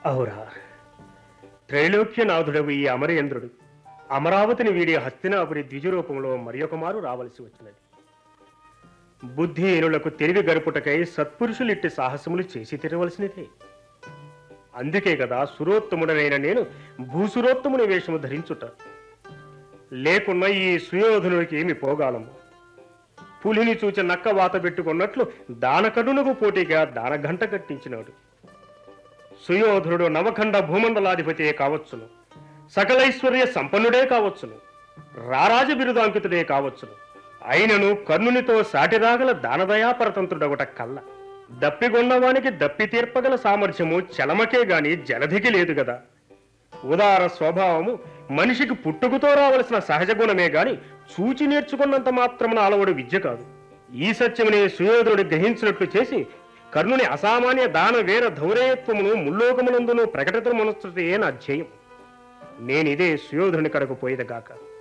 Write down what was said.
అవురా త్రైలోక్యనాథుడవు ఈ అమరేంద్రుడు అమరావతిని వీడి హస్తినాపురి ద్విజరూపంలో మరియొక మారు రావలసి వచ్చినది బుద్ధిహీనులకు తెలివి గరుపుటకై సత్పురుషులిట్టి సాహసములు చేసి తిరవలసినదే అందుకే కదా సురోత్తముడనైన నేను భూసురోత్తముని వేషము ధరించుట లేకున్నా ఈ సుయోధనుడికి ఏమి పోగాలము పులిని చూచి నక్క వాత పెట్టుకున్నట్లు దానకడునకు పోటీగా దానఘంట కట్టించినాడు సుయోధనుడు నవఖండ భూమండలాధిపతియే కావచ్చును సకలైశ్వర్య సంపన్నుడే కావచ్చును రారాజ బిరుదాంకితుడే కావచ్చును అయినను కర్ణునితో సాటిరాగల దానదయాపరతంత్రుడొకట కల్ల దప్పిగొన్నవానికి దప్పి తీర్పగల సామర్థ్యము చలమకే గాని జలధికి లేదు గదా ఉదార స్వభావము మనిషికి పుట్టుకతో రావలసిన సహజ గుణమే గాని చూచి నేర్చుకున్నంత మాత్రమున అలవడు విద్య కాదు ఈ సత్యముని సుయోధనుడు గ్రహించినట్లు చేసి కర్ణుని అసామాన్య దాన వీర ధౌరేయత్వమును ముల్లోకమునందును ప్రకటిత మనస్సుతే నా ధ్యేయం నేనిదే సుయోధనుని కడకు పోయేదగాక